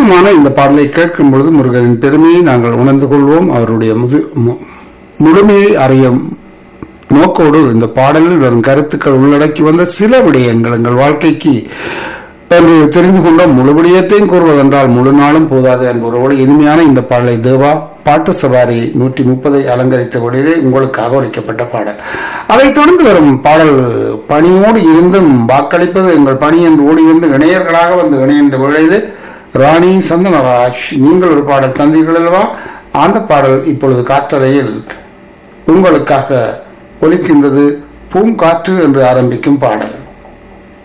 அற்புதமான இந்த பாடலை கேட்கும் பொழுது முருகனின் பெருமையை நாங்கள் உணர்ந்து கொள்வோம் அவருடைய முது மு- முழுமையை அறிய நோக்கோடு இந்த பாடலில் வரும் கருத்துக்கள் உள்ளடக்கி வந்த சில விடயங்கள் எங்கள் வாழ்க்கைக்கு என்று தெரிந்து கொண்ட முழு விடயத்தையும் கூறுவதென்றால் முழு நாளும் போதாது என்பவரோடு இனிமையான இந்த பாடலை தேவா பாட்டு சவாரி நூற்றி முப்பதை அலங்கரித்த வழியிலே உங்களுக்காக ஒழிக்கப்பட்ட பாடல் அதைத் தொடர்ந்து வரும் பாடல் பணியோடு இருந்தும் வாக்களிப்பது எங்கள் பணி என்று ஓடி வந்து இணையர்களாக வந்து இணைந்த வேளையிலே ராணி சந்தனராஜ் நீங்கள் ஒரு பாடல் தந்தீர்கள் அல்லவா அந்த பாடல் இப்பொழுது காற்றலையில் உங்களுக்காக ஒலிக்கின்றது பூங்காற்று என்று ஆரம்பிக்கும் பாடல்